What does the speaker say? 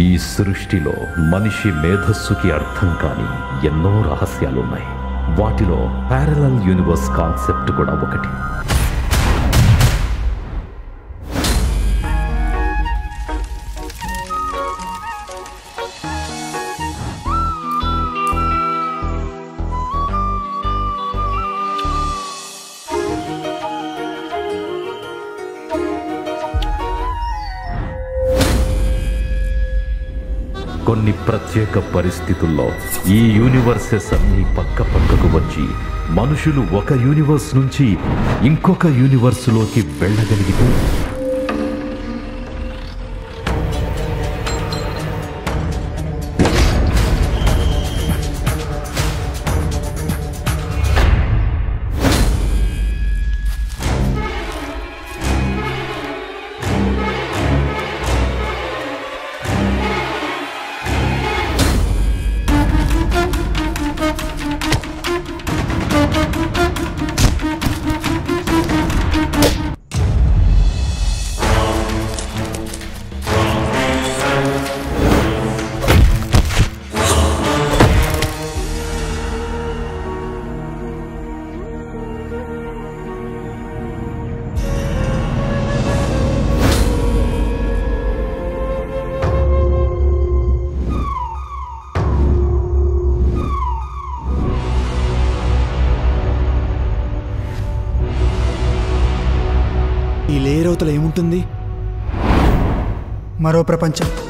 ఈ సృష్టిలో మనిషి మేధస్సుకి అర్థం కాని ఎన్నో రహస్యాలున్నాయి వాటిలో ప్యారలల్ యూనివర్స్ కాన్సెప్ట్ కూడా ఒకటి కొన్ని ప్రత్యేక పరిస్థితుల్లో ఈ యూనివర్సెస్ అన్ని పక్క పక్కకు వచ్చి మనుషులు ఒక యూనివర్స్ నుంచి ఇంకొక యూనివర్సులోకి వెళ్ళగలిగితే ఈ లేయర్ అవతల ఏముంటుంది మరో ప్రపంచం